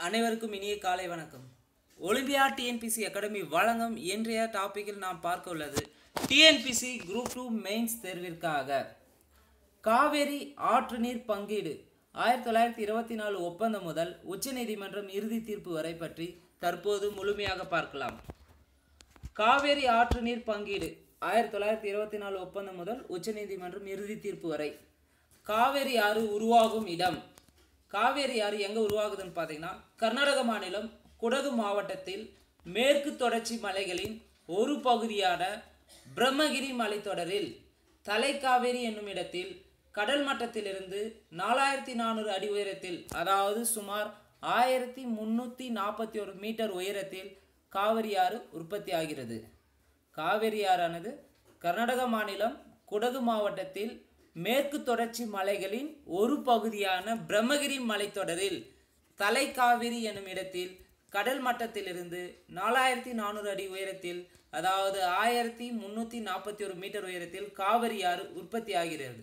அனைவருக்கும் இனிய காலை வணக்கம் ஒலிம்பியா டிஎன்பிசி அகாடமி வழங்கும் இன்றைய டாபிக்கில் நாம் பார்க்க உள்ளது டிஎன்பிசி குரூப் டூ மெயின்ஸ் தேர்விற்காக காவேரி ஆற்று நீர் பங்கீடு ஆயிரத்தி தொள்ளாயிரத்தி இருபத்தி நாலு ஒப்பந்தம் முதல் உச்சநீதிமன்றம் இறுதி தீர்ப்பு வரை பற்றி தற்போது முழுமையாக பார்க்கலாம் காவேரி ஆற்று நீர் பங்கீடு ஆயிரத்தி தொள்ளாயிரத்தி இருபத்தி நாலு ஒப்பந்தம் முதல் உச்சநீதிமன்றம் இறுதி தீர்ப்பு வரை காவேரி ஆறு உருவாகும் இடம் காவேரி ஆறு எங்கே உருவாகுதுன்னு பார்த்தீங்கன்னா கர்நாடக மாநிலம் குடகு மாவட்டத்தில் மேற்கு தொடர்ச்சி மலைகளின் ஒரு பகுதியான பிரம்மகிரி மலைத்தொடரில் தலைக்காவேரி என்னும் இடத்தில் கடல் மட்டத்திலிருந்து நாலாயிரத்தி நானூறு அடி உயரத்தில் அதாவது சுமார் ஆயிரத்தி முந்நூற்றி நாற்பத்தி ஒரு மீட்டர் உயரத்தில் காவிரி ஆறு உற்பத்தி ஆகிறது காவிரி ஆறானது கர்நாடக மாநிலம் குடகு மாவட்டத்தில் மேற்கு தொடர்ச்சி மலைகளின் ஒரு பகுதியான பிரம்மகிரி மலைத்தொடரில் தலைக்காவிரி என்னும் இடத்தில் கடல் மட்டத்திலிருந்து நாலாயிரத்தி நானூறு அடி உயரத்தில் அதாவது ஆயிரத்தி முந்நூற்றி நாற்பத்தி ஒரு மீட்டர் உயரத்தில் காவிரி ஆறு உற்பத்தி ஆகிறது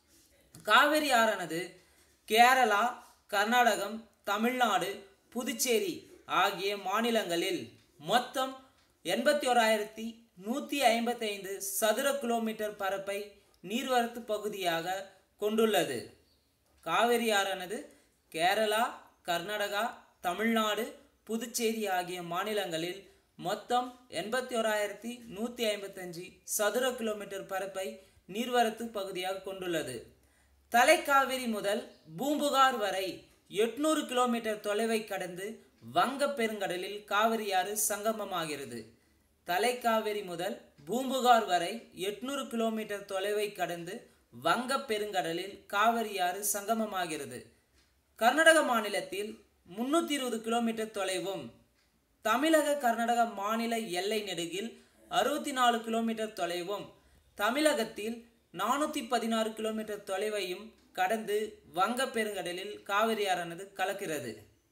காவிரி ஆறானது கேரளா கர்நாடகம் தமிழ்நாடு புதுச்சேரி ஆகிய மாநிலங்களில் மொத்தம் எண்பத்தி ஓராயிரத்தி நூற்றி ஐம்பத்தைந்து சதுர கிலோமீட்டர் பரப்பை நீர்வரத்து பகுதியாக கொண்டுள்ளது காவிரி ஆறானது கேரளா கர்நாடகா தமிழ்நாடு புதுச்சேரி ஆகிய மாநிலங்களில் மொத்தம் எண்பத்தி ஓராயிரத்தி நூற்றி ஐம்பத்தஞ்சு சதுர கிலோமீட்டர் பரப்பை நீர்வரத்து பகுதியாக கொண்டுள்ளது தலைக்காவிரி முதல் பூம்புகார் வரை எட்நூறு கிலோமீட்டர் தொலைவை கடந்து வங்கப் பெருங்கடலில் காவிரி ஆறு சங்கமமாகிறது தலைக்காவிரி முதல் பூம்புகார் வரை எட்நூறு கிலோமீட்டர் தொலைவை கடந்து வங்கப் பெருங்கடலில் காவிரி ஆறு சங்கமமாகிறது கர்நாடக மாநிலத்தில் முன்னூற்றி இருபது கிலோமீட்டர் தொலைவும் தமிழக கர்நாடக மாநில எல்லை நெடுகில் அறுபத்தி நாலு கிலோமீட்டர் தொலைவும் தமிழகத்தில் நானூற்றி பதினாறு கிலோமீட்டர் தொலைவையும் கடந்து வங்கப் பெருங்கடலில் காவிரி ஆறானது கலக்கிறது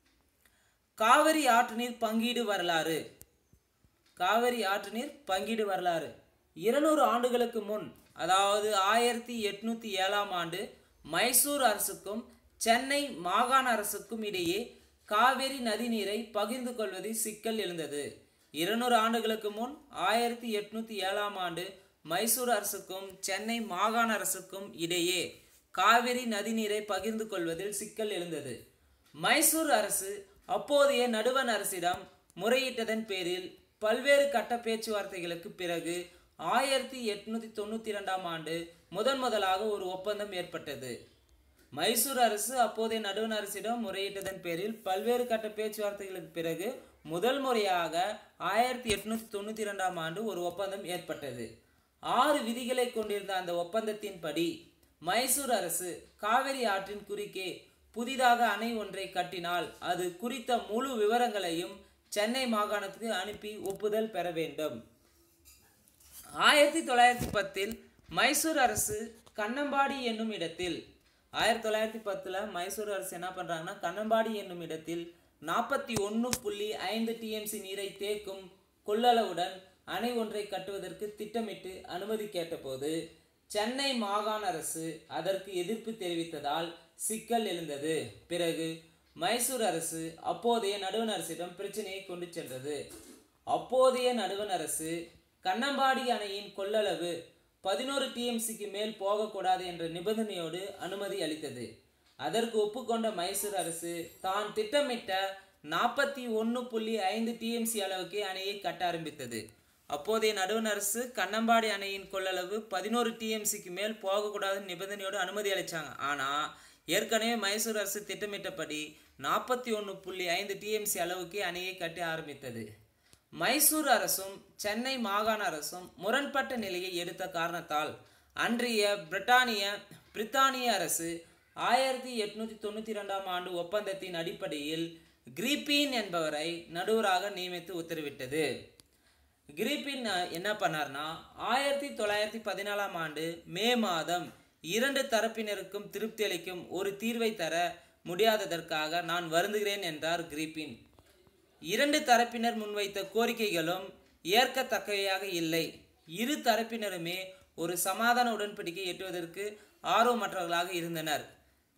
காவிரி ஆற்று நீர் பங்கீடு வரலாறு காவிரி ஆற்று நீர் பங்கீடு வரலாறு இருநூறு ஆண்டுகளுக்கு முன் அதாவது ஆயிரத்தி எட்நூத்தி ஏழாம் ஆண்டு மைசூர் அரசுக்கும் சென்னை மாகாண அரசுக்கும் இடையே காவிரி நதி நீரை பகிர்ந்து கொள்வதில் சிக்கல் எழுந்தது இருநூறு ஆண்டுகளுக்கு முன் ஆயிரத்தி எட்நூத்தி ஏழாம் ஆண்டு மைசூர் அரசுக்கும் சென்னை மாகாண அரசுக்கும் இடையே காவிரி நதிநீரை பகிர்ந்து கொள்வதில் சிக்கல் எழுந்தது மைசூர் அரசு அப்போதைய நடுவண் அரசிடம் முறையிட்டதன் பேரில் பல்வேறு கட்ட பேச்சுவார்த்தைகளுக்கு பிறகு ஆயிரத்தி எட்நூத்தி தொண்ணூத்தி இரண்டாம் ஆண்டு முதன் முதலாக ஒரு ஒப்பந்தம் ஏற்பட்டது மைசூர் அரசு அப்போதைய நடுவண் அரசிடம் முறையிட்டதன் பேரில் பல்வேறு கட்ட பேச்சுவார்த்தைகளுக்கு பிறகு முதல் முறையாக ஆயிரத்தி எட்நூத்தி தொண்ணூத்தி இரண்டாம் ஆண்டு ஒரு ஒப்பந்தம் ஏற்பட்டது ஆறு விதிகளை கொண்டிருந்த அந்த ஒப்பந்தத்தின்படி மைசூர் அரசு காவிரி ஆற்றின் குறுக்கே புதிதாக அணை ஒன்றை கட்டினால் அது குறித்த முழு விவரங்களையும் சென்னை மாகாணத்துக்கு அனுப்பி ஒப்புதல் பெற வேண்டும் ஆயிரத்தி தொள்ளாயிரத்தி பத்தில் மைசூர் அரசு கண்ணம்பாடி என்னும் இடத்தில் ஆயிரத்தி தொள்ளாயிரத்தி பத்தில் மைசூர் அரசு என்ன பண்ணுறாங்கன்னா கண்ணம்பாடி என்னும் இடத்தில் நாற்பத்தி ஒன்று புள்ளி ஐந்து டிஎம்சி நீரை தேக்கும் கொள்ளளவுடன் அணை ஒன்றை கட்டுவதற்கு திட்டமிட்டு அனுமதி கேட்டபோது சென்னை மாகாண அரசு அதற்கு எதிர்ப்பு தெரிவித்ததால் சிக்கல் எழுந்தது பிறகு மைசூர் அரசு அப்போதைய நடுவண் அரசிடம் பிரச்சனையை கொண்டு சென்றது அப்போதைய நடுவண் அரசு கண்ணம்பாடி அணையின் கொள்ளளவு பதினோரு டிஎம்சிக்கு மேல் போகக்கூடாது என்ற நிபந்தனையோடு அனுமதி அளித்தது அதற்கு ஒப்புக்கொண்ட மைசூர் அரசு தான் திட்டமிட்ட நாற்பத்தி ஒன்று புள்ளி ஐந்து டிஎம்சி அளவுக்கு அணையை கட்ட ஆரம்பித்தது அப்போதைய நடுவண் அரசு கண்ணம்பாடி அணையின் கொள்ளளவு பதினோரு டிஎம்சிக்கு மேல் போகக்கூடாது நிபந்தனையோடு அனுமதி அளித்தாங்க ஆனால் ஏற்கனவே மைசூர் அரசு திட்டமிட்டபடி நாற்பத்தி ஒன்று புள்ளி ஐந்து டிஎம்சி அளவுக்கு அணையை கட்ட ஆரம்பித்தது மைசூர் அரசும் சென்னை மாகாண அரசும் முரண்பட்ட நிலையை எடுத்த காரணத்தால் அன்றைய பிரிட்டானிய பிரித்தானிய அரசு ஆயிரத்தி எட்நூத்தி தொண்ணூற்றி ரெண்டாம் ஆண்டு ஒப்பந்தத்தின் அடிப்படையில் கிரீப்பின் என்பவரை நடுவராக நியமித்து உத்தரவிட்டது கிரீப்பின் என்ன பண்ணார்னா ஆயிரத்தி தொள்ளாயிரத்தி பதினாலாம் ஆண்டு மே மாதம் இரண்டு தரப்பினருக்கும் திருப்தி அளிக்கும் ஒரு தீர்வை தர முடியாததற்காக நான் வருந்துகிறேன் என்றார் கிரீப்பின் இரண்டு தரப்பினர் முன்வைத்த கோரிக்கைகளும் ஏற்கத்தக்கவையாக இல்லை இரு தரப்பினருமே ஒரு சமாதான உடன்படிக்கை எட்டுவதற்கு ஆர்வமற்றவர்களாக இருந்தனர்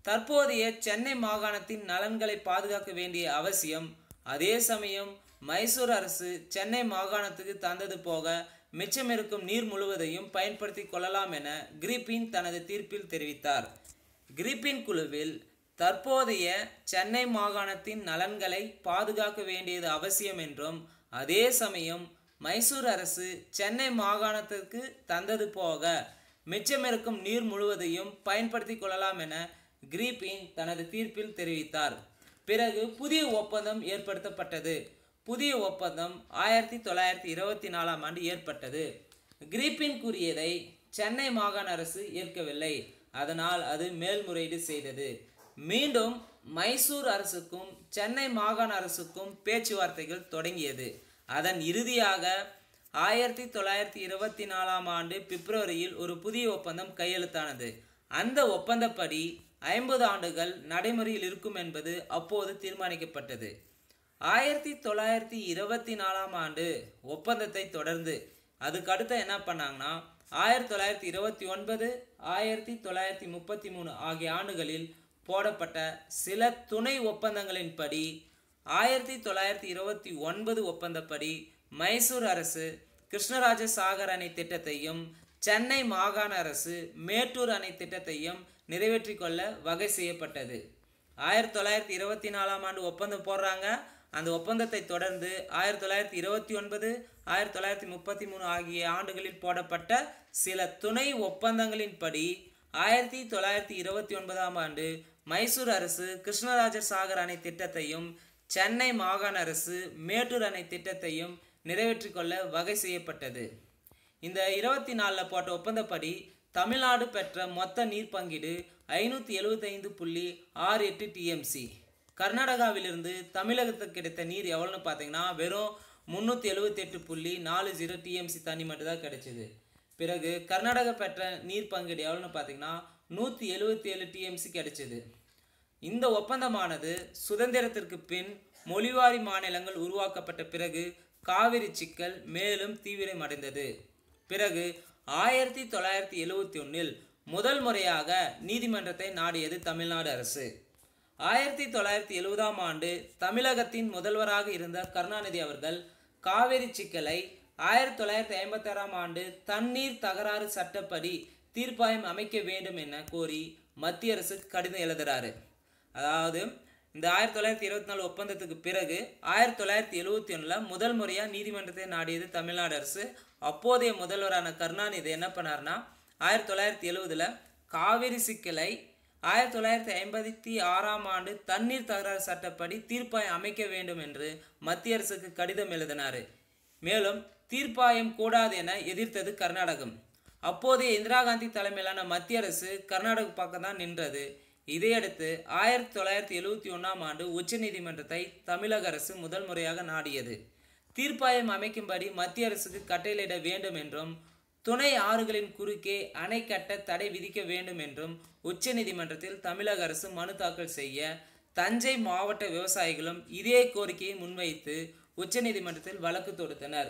தற்போதைய சென்னை மாகாணத்தின் நலன்களை பாதுகாக்க வேண்டிய அவசியம் அதே சமயம் மைசூர் அரசு சென்னை மாகாணத்துக்கு தந்தது போக மிச்சமிருக்கும் நீர் முழுவதையும் பயன்படுத்தி கொள்ளலாம் என கிரிப்பின் தனது தீர்ப்பில் தெரிவித்தார் கிரிப்பின் குழுவில் தற்போதைய சென்னை மாகாணத்தின் நலன்களை பாதுகாக்க வேண்டியது அவசியம் என்றும் அதே சமயம் மைசூர் அரசு சென்னை மாகாணத்திற்கு தந்தது போக மிச்சமிருக்கும் நீர் முழுவதையும் பயன்படுத்தி கொள்ளலாம் என கிரீப்பின் தனது தீர்ப்பில் தெரிவித்தார் பிறகு புதிய ஒப்பந்தம் ஏற்படுத்தப்பட்டது புதிய ஒப்பந்தம் ஆயிரத்தி தொள்ளாயிரத்தி இருபத்தி நாலாம் ஆண்டு ஏற்பட்டது கிரீப்பின் கூறியதை சென்னை மாகாண அரசு ஏற்கவில்லை அதனால் அது மேல்முறையீடு செய்தது மீண்டும் மைசூர் அரசுக்கும் சென்னை மாகாண அரசுக்கும் பேச்சுவார்த்தைகள் தொடங்கியது அதன் இறுதியாக ஆயிரத்தி தொள்ளாயிரத்தி இருபத்தி நாலாம் ஆண்டு பிப்ரவரியில் ஒரு புதிய ஒப்பந்தம் கையெழுத்தானது அந்த ஒப்பந்தப்படி ஐம்பது ஆண்டுகள் நடைமுறையில் இருக்கும் என்பது அப்போது தீர்மானிக்கப்பட்டது ஆயிரத்தி தொள்ளாயிரத்தி இருபத்தி நாலாம் ஆண்டு ஒப்பந்தத்தை தொடர்ந்து அதுக்கு அடுத்து என்ன பண்ணாங்கன்னா ஆயிரத்தி தொள்ளாயிரத்தி இருபத்தி ஒன்பது ஆயிரத்தி தொள்ளாயிரத்தி முப்பத்தி மூணு ஆகிய ஆண்டுகளில் போடப்பட்ட சில துணை ஒப்பந்தங்களின்படி ஆயிரத்தி தொள்ளாயிரத்தி இருபத்தி ஒன்பது ஒப்பந்தப்படி மைசூர் அரசு கிருஷ்ணராஜ சாகர் அணை திட்டத்தையும் சென்னை மாகாண அரசு மேட்டூர் அணை திட்டத்தையும் நிறைவேற்றி கொள்ள வகை செய்யப்பட்டது ஆயிரத்தி தொள்ளாயிரத்தி இருபத்தி நாலாம் ஆண்டு ஒப்பந்தம் போடுறாங்க அந்த ஒப்பந்தத்தை தொடர்ந்து ஆயிரத்தி தொள்ளாயிரத்தி இருபத்தி ஒன்பது ஆயிரத்தி தொள்ளாயிரத்தி முப்பத்தி மூணு ஆகிய ஆண்டுகளில் போடப்பட்ட சில துணை ஒப்பந்தங்களின்படி ஆயிரத்தி தொள்ளாயிரத்தி இருபத்தி ஒன்பதாம் ஆண்டு மைசூர் அரசு கிருஷ்ணராஜர் சாகர் அணை திட்டத்தையும் சென்னை மாகாண அரசு மேட்டூர் அணை திட்டத்தையும் நிறைவேற்றி கொள்ள வகை செய்யப்பட்டது இந்த இருபத்தி நாலில் போட்ட ஒப்பந்தப்படி தமிழ்நாடு பெற்ற மொத்த நீர் பங்கீடு ஐநூற்றி எழுபத்தைந்து புள்ளி ஆறு எட்டு டிஎம்சி கர்நாடகாவிலிருந்து தமிழகத்துக்கு கிடைத்த நீர் எவ்வளோன்னு பார்த்தீங்கன்னா வெறும் முந்நூற்றி எழுபத்தெட்டு புள்ளி நாலு ஜீரோ டிஎம்சி தண்ணி மட்டும் தான் கிடைச்சிது பிறகு கர்நாடகா பெற்ற நீர் பங்கீடு எவ்வளோன்னு பார்த்தீங்கன்னா நூற்றி எழுபத்தி ஏழு டிஎம்சி கிடைச்சிது இந்த ஒப்பந்தமானது சுதந்திரத்திற்கு பின் மொழிவாரி மாநிலங்கள் உருவாக்கப்பட்ட பிறகு காவிரி சிக்கல் மேலும் தீவிரமடைந்தது பிறகு ஆயிரத்தி தொள்ளாயிரத்தி எழுவத்தி ஒன்றில் முதல் முறையாக நீதிமன்றத்தை நாடியது தமிழ்நாடு அரசு ஆயிரத்தி தொள்ளாயிரத்தி எழுவதாம் ஆண்டு தமிழகத்தின் முதல்வராக இருந்த கருணாநிதி அவர்கள் காவிரி சிக்கலை ஆயிரத்தி தொள்ளாயிரத்தி ஐம்பத்தாறாம் ஆண்டு தண்ணீர் தகராறு சட்டப்படி தீர்ப்பாயம் அமைக்க வேண்டும் என கோரி மத்திய அரசு கடிதம் எழுதுறாரு அதாவது இந்த ஆயிரத்தி தொள்ளாயிரத்தி இருபத்தி நாலு ஒப்பந்தத்துக்கு பிறகு ஆயிரத்தி தொள்ளாயிரத்தி எழுவத்தி ஒன்றில் முதல் முறையாக நீதிமன்றத்தை நாடியது தமிழ்நாடு அரசு அப்போதைய முதல்வரான கருணாநிதி என்ன பண்ணார்னா ஆயிரத்தி தொள்ளாயிரத்தி எழுவதில் காவிரி சிக்கலை ஆயிரத்தி தொள்ளாயிரத்தி ஐம்பத்தி ஆறாம் ஆண்டு தண்ணீர் தகராறு சட்டப்படி தீர்ப்பாயம் அமைக்க வேண்டும் என்று மத்திய அரசுக்கு கடிதம் எழுதினார் மேலும் தீர்ப்பாயம் கூடாது என எதிர்த்தது கர்நாடகம் அப்போதைய இந்திரா காந்தி தலைமையிலான மத்திய அரசு கர்நாடக பக்கம் தான் நின்றது இதையடுத்து ஆயிரத்தி தொள்ளாயிரத்தி எழுவத்தி ஒன்றாம் ஆண்டு உச்சநீதிமன்றத்தை தமிழக அரசு முதல் முறையாக நாடியது தீர்ப்பாயம் அமைக்கும்படி மத்திய அரசுக்கு கட்டளையிட வேண்டும் என்றும் துணை ஆறுகளின் குறுக்கே அணை கட்ட தடை விதிக்க வேண்டும் என்றும் உச்சநீதிமன்றத்தில் தமிழக அரசு மனு தாக்கல் செய்ய தஞ்சை மாவட்ட விவசாயிகளும் இதே கோரிக்கையை முன்வைத்து உச்சநீதிமன்றத்தில் வழக்கு தொடுத்தனர்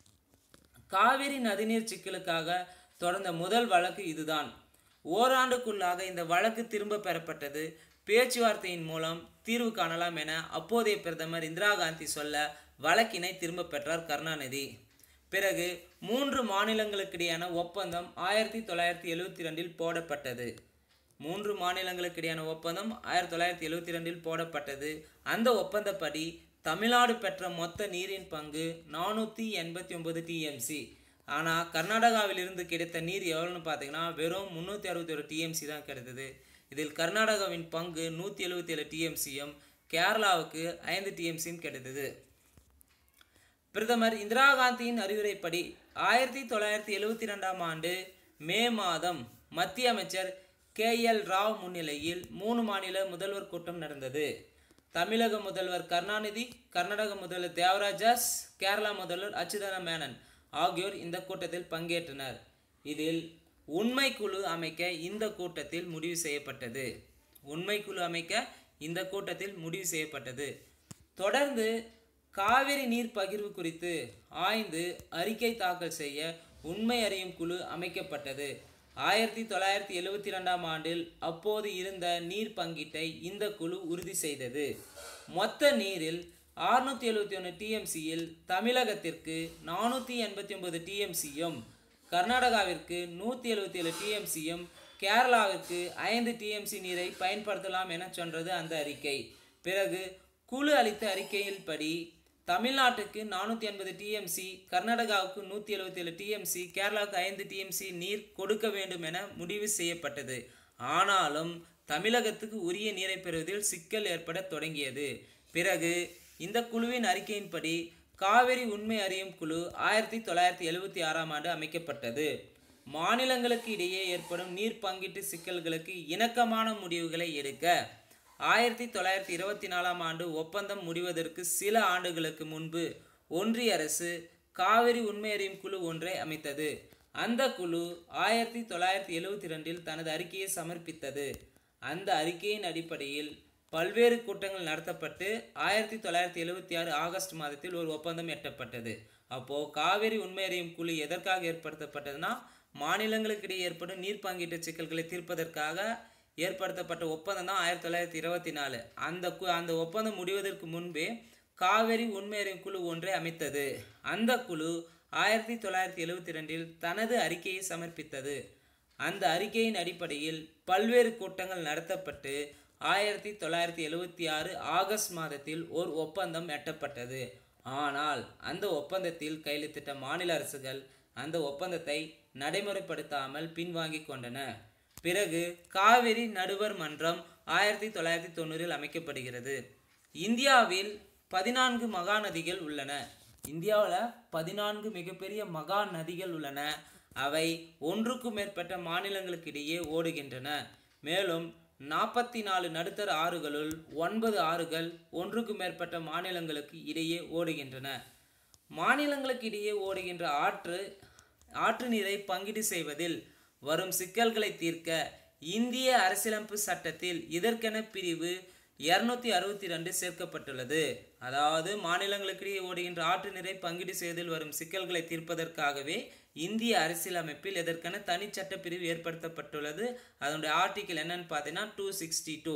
காவிரி நதிநீர் சிக்கலுக்காக தொடர்ந்த முதல் வழக்கு இதுதான் ஓராண்டுக்குள்ளாக இந்த வழக்கு திரும்ப பெறப்பட்டது பேச்சுவார்த்தையின் மூலம் தீர்வு காணலாம் என அப்போதைய பிரதமர் இந்திரா காந்தி சொல்ல வழக்கினை திரும்ப பெற்றார் கருணாநிதி பிறகு மூன்று மாநிலங்களுக்கிடையான ஒப்பந்தம் ஆயிரத்தி தொள்ளாயிரத்தி எழுவத்தி ரெண்டில் போடப்பட்டது மூன்று மாநிலங்களுக்கிடையான ஒப்பந்தம் ஆயிரத்தி தொள்ளாயிரத்தி எழுவத்தி ரெண்டில் போடப்பட்டது அந்த ஒப்பந்தப்படி தமிழ்நாடு பெற்ற மொத்த நீரின் பங்கு நானூற்றி எண்பத்தி ஒன்பது டிஎம்சி ஆனால் கர்நாடகாவிலிருந்து கிடைத்த நீர் எவ்வளோன்னு பார்த்தீங்கன்னா வெறும் முந்நூற்றி அறுபத்தி ஒரு டிஎம்சி தான் கிடைத்தது இதில் கர்நாடகாவின் பங்கு நூற்றி எழுபத்தி ஏழு டிஎம்சியும் கேரளாவுக்கு ஐந்து டிஎம்சியும் கிடைத்தது பிரதமர் இந்திரா காந்தியின் அறிவுரைப்படி ஆயிரத்தி தொள்ளாயிரத்தி எழுவத்தி ரெண்டாம் ஆண்டு மே மாதம் மத்திய அமைச்சர் கே எல் ராவ் முன்னிலையில் மூணு மாநில முதல்வர் கூட்டம் நடந்தது தமிழக முதல்வர் கருணாநிதி கர்நாடக முதல்வர் தேவராஜாஸ் கேரளா முதல்வர் அச்சுதன மேனன் ஆகியோர் இந்த கூட்டத்தில் பங்கேற்றனர் இதில் உண்மை குழு அமைக்க இந்த கூட்டத்தில் முடிவு செய்யப்பட்டது உண்மை குழு அமைக்க இந்த கூட்டத்தில் முடிவு செய்யப்பட்டது தொடர்ந்து காவிரி நீர் பகிர்வு குறித்து ஆய்ந்து அறிக்கை தாக்கல் செய்ய உண்மை அறியும் குழு அமைக்கப்பட்டது ஆயிரத்தி தொள்ளாயிரத்தி எழுவத்தி ரெண்டாம் ஆண்டில் அப்போது இருந்த நீர் பங்கீட்டை இந்த குழு உறுதி செய்தது மொத்த நீரில் அறுநூத்தி எழுவத்தி ஒன்று டிஎம்சியில் தமிழகத்திற்கு நானூற்றி எண்பத்தி ஒன்பது டிஎம்சியும் கர்நாடகாவிற்கு நூற்றி எழுபத்தி ஏழு டிஎம்சியும் கேரளாவிற்கு ஐந்து டிஎம்சி நீரை பயன்படுத்தலாம் என சொன்னது அந்த அறிக்கை பிறகு குழு அளித்த அறிக்கையில் படி தமிழ்நாட்டுக்கு நானூற்றி எண்பது டிஎம்சி கர்நாடகாவுக்கு நூற்றி எழுபத்தி ஏழு டிஎம்சி கேரளாவுக்கு ஐந்து டிஎம்சி நீர் கொடுக்க வேண்டும் என முடிவு செய்யப்பட்டது ஆனாலும் தமிழகத்துக்கு உரிய நீரை பெறுவதில் சிக்கல் ஏற்பட தொடங்கியது பிறகு இந்த குழுவின் அறிக்கையின்படி காவிரி உண்மை அறியும் குழு ஆயிரத்தி தொள்ளாயிரத்தி எழுவத்தி ஆறாம் ஆண்டு அமைக்கப்பட்டது மாநிலங்களுக்கு இடையே ஏற்படும் நீர் பங்கீட்டு சிக்கல்களுக்கு இணக்கமான முடிவுகளை எடுக்க ஆயிரத்தி தொள்ளாயிரத்தி இருபத்தி நாலாம் ஆண்டு ஒப்பந்தம் முடிவதற்கு சில ஆண்டுகளுக்கு முன்பு ஒன்றிய அரசு காவிரி உண்மை அறியும் குழு ஒன்றை அமைத்தது அந்த குழு ஆயிரத்தி தொள்ளாயிரத்தி எழுவத்தி ரெண்டில் தனது அறிக்கையை சமர்ப்பித்தது அந்த அறிக்கையின் அடிப்படையில் பல்வேறு கூட்டங்கள் நடத்தப்பட்டு ஆயிரத்தி தொள்ளாயிரத்தி எழுவத்தி ஆறு ஆகஸ்ட் மாதத்தில் ஒரு ஒப்பந்தம் எட்டப்பட்டது அப்போது காவிரி உண்மை அறியும் குழு எதற்காக ஏற்படுத்தப்பட்டதுன்னா மாநிலங்களுக்கிடையே ஏற்படும் நீர் பங்கீட்டு சிக்கல்களை தீர்ப்பதற்காக ஏற்படுத்தப்பட்ட ஒப்பந்தம் தான் ஆயிரத்தி தொள்ளாயிரத்தி இருபத்தி நாலு அந்த கு- அந்த ஒப்பந்தம் முடிவதற்கு முன்பே காவிரி உண்மை அறியும் குழு ஒன்றை அமைத்தது அந்த குழு ஆயிரத்தி தொள்ளாயிரத்தி எழுவத்தி ரெண்டில் தனது அறிக்கையை சமர்ப்பித்தது அந்த அறிக்கையின் அடிப்படையில் பல்வேறு கூட்டங்கள் நடத்தப்பட்டு ஆயிரத்தி தொள்ளாயிரத்தி எழுவத்தி ஆறு ஆகஸ்ட் மாதத்தில் ஒரு ஒப்பந்தம் எட்டப்பட்டது ஆனால் அந்த ஒப்பந்தத்தில் கையெழுத்திட்ட மாநில அரசுகள் அந்த ஒப்பந்தத்தை நடைமுறைப்படுத்தாமல் பின்வாங்கிக் கொண்டன பிறகு காவிரி நடுவர் மன்றம் ஆயிரத்தி தொள்ளாயிரத்தி தொண்ணூறில் அமைக்கப்படுகிறது இந்தியாவில் பதினான்கு மகா நதிகள் உள்ளன இந்தியாவில் பதினான்கு மிகப்பெரிய மகா நதிகள் உள்ளன அவை ஒன்றுக்கும் மேற்பட்ட மாநிலங்களுக்கிடையே ஓடுகின்றன மேலும் நாற்பத்தி நாலு நடுத்தர ஆறுகளுள் ஒன்பது ஆறுகள் ஒன்றுக்கும் மேற்பட்ட மாநிலங்களுக்கு இடையே ஓடுகின்றன மாநிலங்களுக்கு இடையே ஓடுகின்ற ஆற்று ஆற்று நீரை பங்கீடு செய்வதில் வரும் சிக்கல்களை தீர்க்க இந்திய அரசியலமைப்பு சட்டத்தில் இதற்கென பிரிவு இருநூத்தி அறுபத்தி ரெண்டு சேர்க்கப்பட்டுள்ளது அதாவது மாநிலங்களுக்கிடையே ஓடுகின்ற ஆற்று நீரை பங்கீடு செய்வதில் வரும் சிக்கல்களை தீர்ப்பதற்காகவே இந்திய அரசியலமைப்பில் இதற்கென தனி சட்டப்பிரிவு ஏற்படுத்தப்பட்டுள்ளது அதனுடைய ஆர்டிக்கிள் என்னன்னு பார்த்தீங்கன்னா டூ சிக்ஸ்டி டூ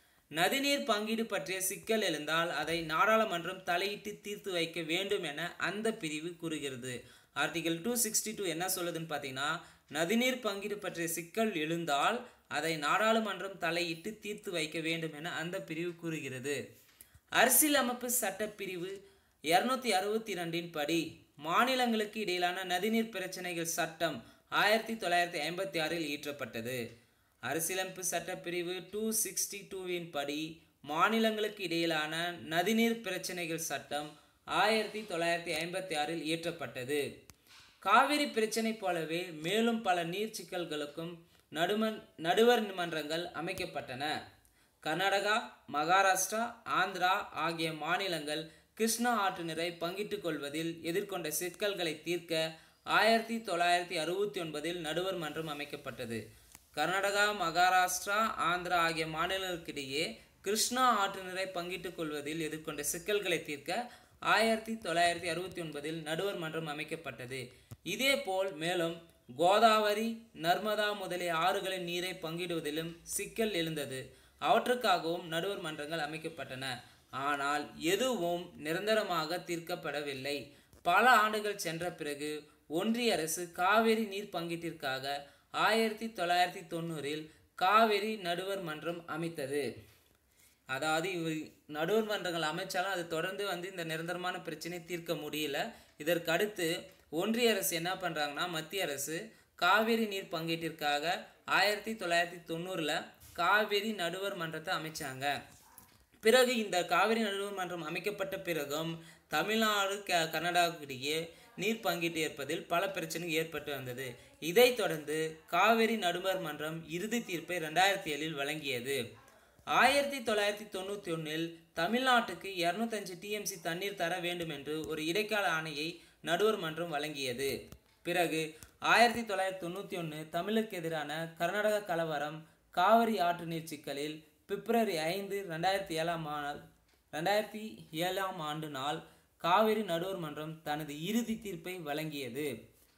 நதிநீர் பங்கீடு பற்றிய சிக்கல் எழுந்தால் அதை நாடாளுமன்றம் தலையிட்டு தீர்த்து வைக்க வேண்டும் என அந்த பிரிவு கூறுகிறது ஆர்டிகல் டூ சிக்ஸ்டி டூ என்ன சொல்லுதுன்னு பார்த்தீங்கன்னா நதிநீர் பங்கீடு பற்றிய சிக்கல் எழுந்தால் அதை நாடாளுமன்றம் தலையிட்டு தீர்த்து வைக்க வேண்டும் என அந்த பிரிவு கூறுகிறது அரசியலமைப்பு சட்டப்பிரிவு இருநூத்தி அறுபத்தி ரெண்டின் படி மாநிலங்களுக்கு இடையிலான நதிநீர் பிரச்சனைகள் சட்டம் ஆயிரத்தி தொள்ளாயிரத்தி ஐம்பத்தி ஆறில் இயற்றப்பட்டது அரசியலமைப்பு சட்டப்பிரிவு டூ சிக்ஸ்டி டூவின் படி மாநிலங்களுக்கு இடையிலான நதிநீர் பிரச்சனைகள் சட்டம் ஆயிரத்தி தொள்ளாயிரத்தி ஐம்பத்தி ஆறில் இயற்றப்பட்டது காவிரி பிரச்சனை போலவே மேலும் பல நீர் சிக்கல்களுக்கும் நடுமன் நடுவர் மன்றங்கள் அமைக்கப்பட்டன கர்நாடகா மகாராஷ்டிரா ஆந்திரா ஆகிய மாநிலங்கள் கிருஷ்ணா ஆற்று நீரை பங்கிட்டுக் கொள்வதில் எதிர்கொண்ட சிக்கல்களை தீர்க்க ஆயிரத்தி தொள்ளாயிரத்தி அறுபத்தி ஒன்பதில் நடுவர் மன்றம் அமைக்கப்பட்டது கர்நாடகா மகாராஷ்டிரா ஆந்திரா ஆகிய மாநிலங்களுக்கிடையே கிருஷ்ணா ஆற்று நீரை பங்கிட்டுக் கொள்வதில் எதிர்கொண்ட சிக்கல்களை தீர்க்க ஆயிரத்தி தொள்ளாயிரத்தி அறுபத்தி ஒன்பதில் நடுவர் மன்றம் அமைக்கப்பட்டது இதேபோல் மேலும் கோதாவரி நர்மதா முதலிய ஆறுகளின் நீரை பங்கிடுவதிலும் சிக்கல் எழுந்தது அவற்றுக்காகவும் நடுவர் மன்றங்கள் அமைக்கப்பட்டன ஆனால் எதுவும் நிரந்தரமாக தீர்க்கப்படவில்லை பல ஆண்டுகள் சென்ற பிறகு ஒன்றிய அரசு காவிரி நீர் பங்கீட்டிற்காக ஆயிரத்தி தொள்ளாயிரத்தி தொண்ணூறில் காவிரி நடுவர் மன்றம் அமைத்தது அதாவது இவர் நடுவர் மன்றங்கள் அமைச்சாலும் அது தொடர்ந்து வந்து இந்த நிரந்தரமான பிரச்சனையை தீர்க்க முடியல இதற்கு அடுத்து ஒன்றிய அரசு என்ன பண்ணுறாங்கன்னா மத்திய அரசு காவிரி நீர் பங்கீட்டிற்காக ஆயிரத்தி தொள்ளாயிரத்தி தொண்ணூறில் காவிரி நடுவர் மன்றத்தை அமைச்சாங்க பிறகு இந்த காவிரி நடுவர் மன்றம் அமைக்கப்பட்ட பிறகும் தமிழ்நாடு க கர்நாடகாவுக்கிடையே நீர் பங்கீட்டு ஏற்பதில் பல பிரச்சனைகள் ஏற்பட்டு வந்தது இதைத் தொடர்ந்து காவிரி நடுவர் மன்றம் இறுதி தீர்ப்பை ரெண்டாயிரத்தி ஏழில் வழங்கியது ஆயிரத்தி தொள்ளாயிரத்தி தொண்ணூற்றி ஒன்றில் தமிழ்நாட்டுக்கு இரநூத்தஞ்சு டிஎம்சி தண்ணீர் தர வேண்டும் என்று ஒரு இடைக்கால ஆணையை நடுவர் மன்றம் வழங்கியது பிறகு ஆயிரத்தி தொள்ளாயிரத்தி தொண்ணூற்றி ஒன்று தமிழுக்கு எதிரான கர்நாடக கலவரம் காவிரி ஆற்று நீர் சிக்கலில் பிப்ரவரி ஐந்து ரெண்டாயிரத்தி ஏழாம் ஆண்டு ரெண்டாயிரத்தி ஏழாம் ஆண்டு நாள் காவிரி நடுவர் மன்றம் தனது இறுதி தீர்ப்பை வழங்கியது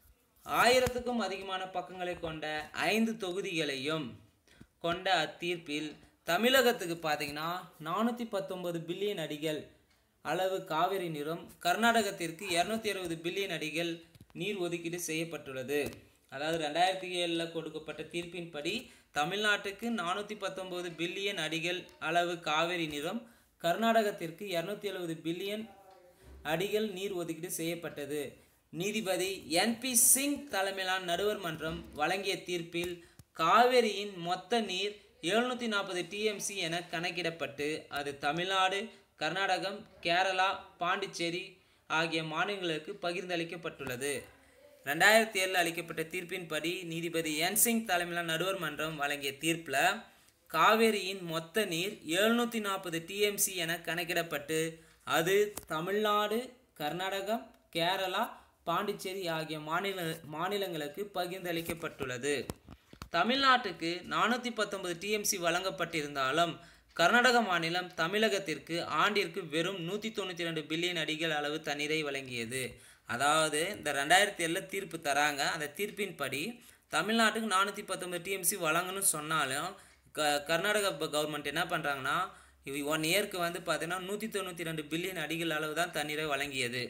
ஆயிரத்துக்கும் அதிகமான பக்கங்களை கொண்ட ஐந்து தொகுதிகளையும் கொண்ட அத்தீர்ப்பில் தமிழகத்துக்கு பார்த்தீங்கன்னா நானூற்றி பத்தொன்பது பில்லியன் அடிகள் அளவு காவிரி நீரும் கர்நாடகத்திற்கு இரநூத்தி அறுபது பில்லியன் அடிகள் நீர் ஒதுக்கீடு செய்யப்பட்டுள்ளது அதாவது ரெண்டாயிரத்தி ஏழில் கொடுக்கப்பட்ட தீர்ப்பின்படி தமிழ்நாட்டுக்கு நானூற்றி பத்தொம்போது பில்லியன் அடிகள் அளவு காவிரி நீரும் கர்நாடகத்திற்கு இரநூத்தி எழுபது பில்லியன் அடிகள் நீர் ஒதுக்கீடு செய்யப்பட்டது நீதிபதி என்பி சிங் தலைமையிலான நடுவர் மன்றம் வழங்கிய தீர்ப்பில் காவிரியின் மொத்த நீர் எழுநூற்றி நாற்பது டிஎம்சி என கணக்கிடப்பட்டு அது தமிழ்நாடு கர்நாடகம் கேரளா பாண்டிச்சேரி ஆகிய மாநிலங்களுக்கு பகிர்ந்தளிக்கப்பட்டுள்ளது ரெண்டாயிரத்தி ஏழில் அளிக்கப்பட்ட தீர்ப்பின்படி நீதிபதி என் சிங் தலைமையிலான நடுவர் மன்றம் வழங்கிய தீர்ப்பில் காவேரியின் மொத்த நீர் எழுநூற்றி நாற்பது டிஎம்சி என கணக்கிடப்பட்டு அது தமிழ்நாடு கர்நாடகம் கேரளா பாண்டிச்சேரி ஆகிய மாநில மாநிலங்களுக்கு பகிர்ந்தளிக்கப்பட்டுள்ளது தமிழ்நாட்டுக்கு நானூற்றி பத்தொன்பது டிஎம்சி வழங்கப்பட்டிருந்தாலும் கர்நாடக மாநிலம் தமிழகத்திற்கு ஆண்டிற்கு வெறும் நூற்றி தொண்ணூற்றி ரெண்டு பில்லியன் அடிகள் அளவு தண்ணீரை வழங்கியது அதாவது இந்த ரெண்டாயிரத்தி ஏழில் தீர்ப்பு தராங்க அந்த தீர்ப்பின்படி தமிழ்நாட்டுக்கு நானூற்றி பத்தொன்பது டிஎம்சி வழங்கணும்னு சொன்னாலும் க கர்நாடக கவர்மெண்ட் என்ன பண்ணுறாங்கன்னா ஒன் இயருக்கு வந்து பார்த்தீங்கன்னா நூற்றி தொண்ணூற்றி ரெண்டு பில்லியன் அடிகள் அளவு தான் தண்ணீரை வழங்கியது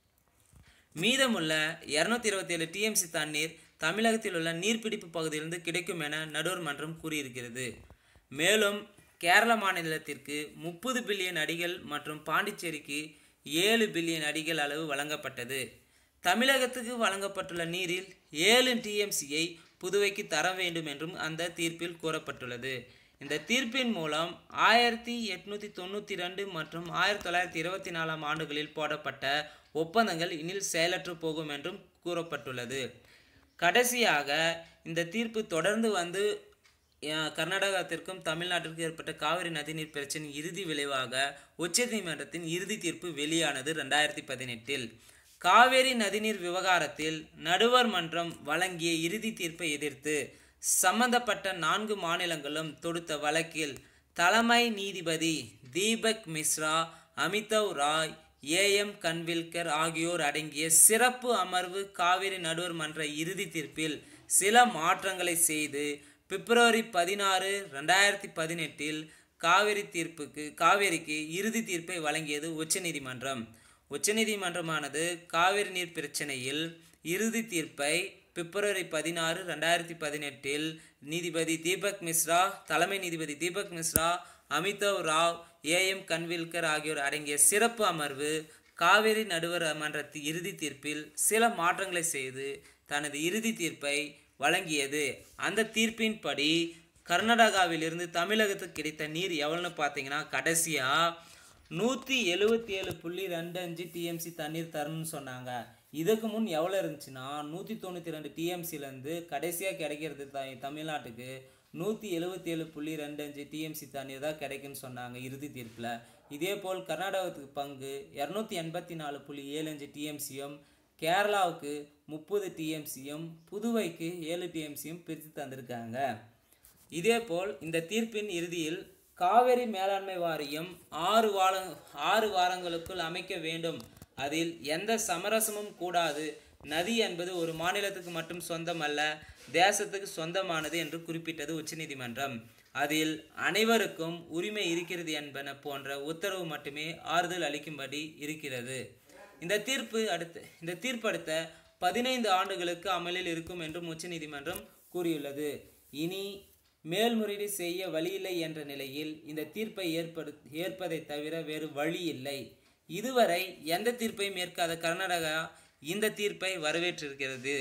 மீதமுள்ள இரநூத்தி இருபத்தி ஏழு டிஎம்சி தண்ணீர் தமிழகத்தில் உள்ள நீர்பிடிப்பு பகுதியிலிருந்து கிடைக்கும் என நடுவர் மன்றம் கூறியிருக்கிறது மேலும் கேரள மாநிலத்திற்கு முப்பது பில்லியன் அடிகள் மற்றும் பாண்டிச்சேரிக்கு ஏழு பில்லியன் அடிகள் அளவு வழங்கப்பட்டது தமிழகத்துக்கு வழங்கப்பட்டுள்ள நீரில் ஏழு டிஎம்சியை புதுவைக்கு தர வேண்டும் என்றும் அந்த தீர்ப்பில் கூறப்பட்டுள்ளது இந்த தீர்ப்பின் மூலம் ஆயிரத்தி எட்நூற்றி தொண்ணூற்றி ரெண்டு மற்றும் ஆயிரத்தி தொள்ளாயிரத்தி இருபத்தி நாலாம் ஆண்டுகளில் போடப்பட்ட ஒப்பந்தங்கள் இனில் செயலற்று போகும் என்றும் கூறப்பட்டுள்ளது கடைசியாக இந்த தீர்ப்பு தொடர்ந்து வந்து அஹ், கர்நாடகத்திற்கும் தமிழ்நாட்டிற்கும் ஏற்பட்ட காவிரி நதிநீர் பிரச்சனை இறுதி விளைவாக உச்சநீதிமன்றத்தின் இறுதி தீர்ப்பு வெளியானது ரெண்டாயிரத்தி பதினெட்டில் காவேரி நதிநீர் விவகாரத்தில் நடுவர் மன்றம் வழங்கிய இறுதி தீர்ப்பை எதிர்த்து சம்பந்தப்பட்ட நான்கு மாநிலங்களும் தொடுத்த வழக்கில் தலைமை நீதிபதி தீபக் மிஸ்ரா அமிதவ் ராய் ஏஎம் கன்வில்கர் ஆகியோர் அடங்கிய சிறப்பு அமர்வு காவிரி நடுவர் மன்ற இறுதி தீர்ப்பில் சில மாற்றங்களை செய்து பிப்ரவரி பதினாறு ரெண்டாயிரத்தி பதினெட்டில் காவிரி தீர்ப்புக்கு காவேரிக்கு இறுதி தீர்ப்பை வழங்கியது உச்சநீதிமன்றம் உச்சநீதிமன்றமானது காவிரி நீர் பிரச்சனையில் இறுதி தீர்ப்பை பிப்ரவரி பதினாறு ரெண்டாயிரத்தி பதினெட்டில் நீதிபதி தீபக் மிஸ்ரா தலைமை நீதிபதி தீபக் மிஸ்ரா அமிதவ் ராவ் ஏஎம் கன்வில்கர் ஆகியோர் அடங்கிய சிறப்பு அமர்வு காவிரி நடுவர் மன்றத்து இறுதி தீர்ப்பில் சில மாற்றங்களை செய்து தனது இறுதி தீர்ப்பை வழங்கியது அந்த தீர்ப்பின்படி கர்நாடகாவிலிருந்து தமிழகத்துக்கு கிடைத்த நீர் எவ்வளோன்னு பார்த்தீங்கன்னா கடைசியாக நூற்றி எழுபத்தி ஏழு புள்ளி ரெண்டு அஞ்சு டிஎம்சி தண்ணீர் தரணும்னு சொன்னாங்க இதுக்கு முன் எவ்வளோ இருந்துச்சுன்னா நூற்றி தொண்ணூற்றி ரெண்டு டிஎம்சிலேருந்து கடைசியாக கிடைக்கிறது த தமிழ்நாட்டுக்கு நூற்றி எழுபத்தி ஏழு புள்ளி ரெண்டு அஞ்சு டிஎம்சி தண்ணீர் தான் கிடைக்குன்னு சொன்னாங்க இறுதி தீர்ப்பில் இதேபோல் கர்நாடகத்துக்கு பங்கு இரநூத்தி எண்பத்தி நாலு புள்ளி ஏழு அஞ்சு டிஎம்சியும் கேரளாவுக்கு முப்பது டிஎம்சியும் புதுவைக்கு ஏழு டிஎம்சியும் பிரித்து தந்திருக்காங்க இதேபோல் இந்த தீர்ப்பின் இறுதியில் காவிரி மேலாண்மை வாரியம் ஆறு வார ஆறு வாரங்களுக்குள் அமைக்க வேண்டும் அதில் எந்த சமரசமும் கூடாது நதி என்பது ஒரு மாநிலத்துக்கு மட்டும் சொந்தமல்ல தேசத்துக்கு சொந்தமானது என்று குறிப்பிட்டது உச்சநீதிமன்றம் அதில் அனைவருக்கும் உரிமை இருக்கிறது என்பன போன்ற உத்தரவு மட்டுமே ஆறுதல் அளிக்கும்படி இருக்கிறது இந்த தீர்ப்பு அடுத்த இந்த தீர்ப்பு அடுத்த பதினைந்து ஆண்டுகளுக்கு அமலில் இருக்கும் என்றும் உச்சநீதிமன்றம் கூறியுள்ளது இனி மேல்முறையீடு செய்ய வழியில்லை என்ற நிலையில் இந்த தீர்ப்பை ஏற்படு ஏற்பதை தவிர வேறு வழி இல்லை இதுவரை எந்த தீர்ப்பையும் ஏற்காத கர்நாடகா இந்த தீர்ப்பை வரவேற்றிருக்கிறது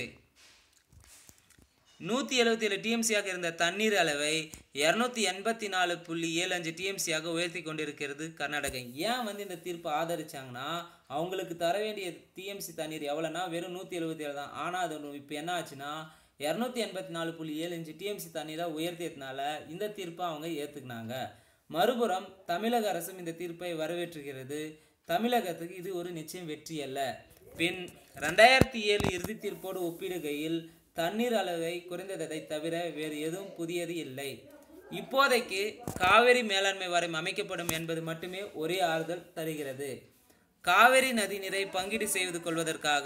நூற்றி எழுபத்தி ஏழு டிஎம்சியாக இருந்த தண்ணீர் அளவை இரநூத்தி எண்பத்தி நாலு புள்ளி ஏழு அஞ்சு டிஎம்சியாக உயர்த்தி கொண்டிருக்கிறது கர்நாடகம் ஏன் வந்து இந்த தீர்ப்பை ஆதரிச்சாங்கன்னா அவங்களுக்கு தர வேண்டிய டிஎம்சி தண்ணீர் எவ்வளோனா வெறும் நூற்றி எழுபத்தி ஏழு தான் ஆனால் அது இப்போ என்ன ஆச்சுன்னா இரநூத்தி எண்பத்தி நாலு புள்ளி ஏழு அஞ்சு டிஎம்சி தண்ணீரை உயர்த்தியதுனால இந்த தீர்ப்பை அவங்க ஏற்றுக்கினாங்க மறுபுறம் தமிழக அரசும் இந்த தீர்ப்பை வரவேற்றுகிறது தமிழகத்துக்கு இது ஒரு நிச்சயம் வெற்றி அல்ல பின் ரெண்டாயிரத்தி ஏழு இறுதி தீர்ப்போடு ஒப்பிடுகையில் தண்ணீர் அளவை குறைந்ததை தவிர வேறு எதுவும் புதியது இல்லை இப்போதைக்கு காவிரி மேலாண்மை வாரியம் அமைக்கப்படும் என்பது மட்டுமே ஒரே ஆறுதல் தருகிறது காவிரி நதி நீரை பங்கீடு செய்து கொள்வதற்காக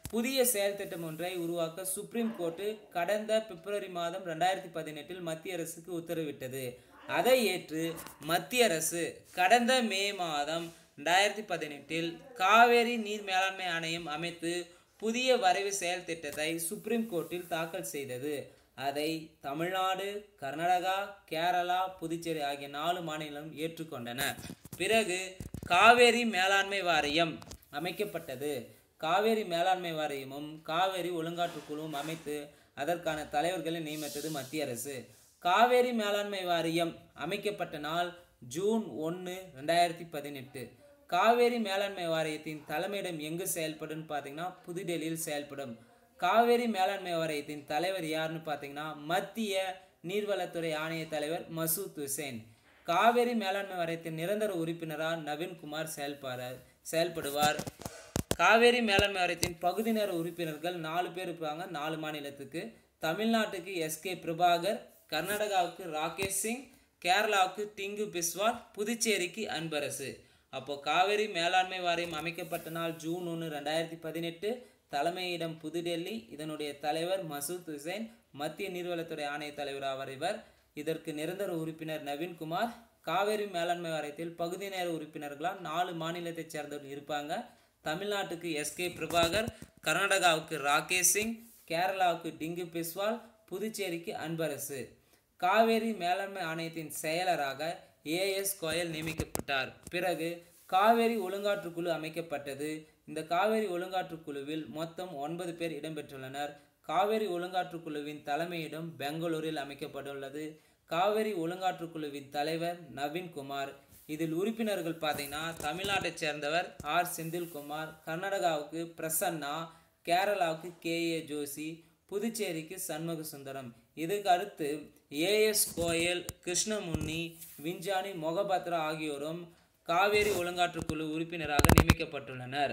புதிய செயல் திட்டம் ஒன்றை உருவாக்க சுப்ரீம் கோர்ட்டு கடந்த பிப்ரவரி மாதம் ரெண்டாயிரத்தி பதினெட்டில் மத்திய அரசுக்கு உத்தரவிட்டது அதை ஏற்று மத்திய அரசு கடந்த மே மாதம் ரெண்டாயிரத்தி பதினெட்டில் காவேரி நீர் மேலாண்மை ஆணையம் அமைத்து புதிய வரைவு செயல் திட்டத்தை சுப்ரீம் கோர்ட்டில் தாக்கல் செய்தது அதை தமிழ்நாடு கர்நாடகா கேரளா புதுச்சேரி ஆகிய நாலு மாநிலம் ஏற்றுக்கொண்டன பிறகு காவேரி மேலாண்மை வாரியம் அமைக்கப்பட்டது காவேரி மேலாண்மை வாரியமும் காவேரி ஒழுங்காற்று குழுவும் அமைத்து அதற்கான தலைவர்களை நியமித்தது மத்திய அரசு காவேரி மேலாண்மை வாரியம் அமைக்கப்பட்ட நாள் ஜூன் ஒன்று ரெண்டாயிரத்தி பதினெட்டு காவேரி மேலாண்மை வாரியத்தின் தலைமையிடம் எங்கு செயல்படும் பார்த்தீங்கன்னா புதுடெல்லியில் செயல்படும் காவேரி மேலாண்மை வாரியத்தின் தலைவர் யாருன்னு பார்த்தீங்கன்னா மத்திய நீர்வளத்துறை ஆணைய தலைவர் மசூத் ஹுசேன் காவேரி மேலாண்மை வாரியத்தின் நிரந்தர உறுப்பினராக நவீன்குமார் செயல்பார செயல்படுவார் காவேரி மேலாண்மை வாரியத்தின் பகுதி நேர உறுப்பினர்கள் நாலு பேர் இருப்பாங்க நாலு மாநிலத்துக்கு தமிழ்நாட்டுக்கு எஸ்கே பிரபாகர் கர்நாடகாவுக்கு ராகேஷ் சிங் கேரளாவுக்கு டிங்கு பிஸ்வால் புதுச்சேரிக்கு அன்பரசு அப்போ காவேரி மேலாண்மை வாரியம் அமைக்கப்பட்ட நாள் ஜூன் ஒன்று ரெண்டாயிரத்தி பதினெட்டு தலைமையிடம் புதுடெல்லி இதனுடைய தலைவர் மசூத் ஹுசைன் மத்திய நீர்வளத்துறை ஆணைய தலைவர் ஆவார் இவர் இதற்கு நிரந்தர உறுப்பினர் நவீன்குமார் காவேரி மேலாண்மை வாரியத்தில் பகுதி நேர உறுப்பினர்களாக நாலு மாநிலத்தைச் சேர்ந்தவர்கள் இருப்பாங்க தமிழ்நாட்டுக்கு எஸ்கே பிரபாகர் கர்நாடகாவுக்கு ராகேஷ் சிங் கேரளாவுக்கு டிங்கு பிஸ்வால் புதுச்சேரிக்கு அன்பரசு காவேரி மேலாண்மை ஆணையத்தின் செயலராக ஏஎஸ் கோயல் நியமிக்கப்பட்டார் பிறகு காவேரி ஒழுங்காற்று குழு அமைக்கப்பட்டது இந்த காவேரி ஒழுங்காற்று குழுவில் மொத்தம் ஒன்பது பேர் இடம்பெற்றுள்ளனர் காவேரி ஒழுங்காற்று குழுவின் தலைமையிடம் பெங்களூரில் அமைக்கப்பட்டுள்ளது காவேரி ஒழுங்காற்று குழுவின் தலைவர் நவீன்குமார் இதில் உறுப்பினர்கள் பார்த்தீங்கன்னா தமிழ்நாட்டைச் சேர்ந்தவர் ஆர் செந்தில்குமார் கர்நாடகாவுக்கு பிரசன்னா கேரளாவுக்கு கே ஏ ஜோஷி புதுச்சேரிக்கு சண்முக சுந்தரம் இதுக்கு அடுத்து ஏஎஸ் கோயல் கிருஷ்ணமுன்னி விஞ்ஞானி மொகபத்ரா ஆகியோரும் காவேரி ஒழுங்காற்று குழு உறுப்பினராக நியமிக்கப்பட்டுள்ளனர்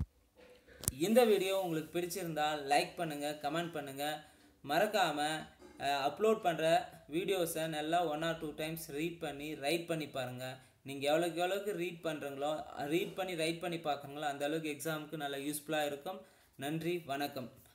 இந்த வீடியோ உங்களுக்கு பிடிச்சிருந்தால் லைக் பண்ணுங்கள் கமெண்ட் பண்ணுங்கள் மறக்காமல் அப்லோட் பண்ணுற வீடியோஸை நல்லா one or two times read பண்ணி ரைட் பண்ணி பாருங்கள் நீங்கள் எவ்வளோக்கு எவ்வளோக்கு ரீட் பண்ணுறீங்களோ ரீட் பண்ணி ரைட் பண்ணி பார்க்குறீங்களோ அந்த அளவுக்கு எக்ஸாமுக்கு நல்லா யூஸ்ஃபுல்லாக இருக்கும் நன்றி வணக்கம்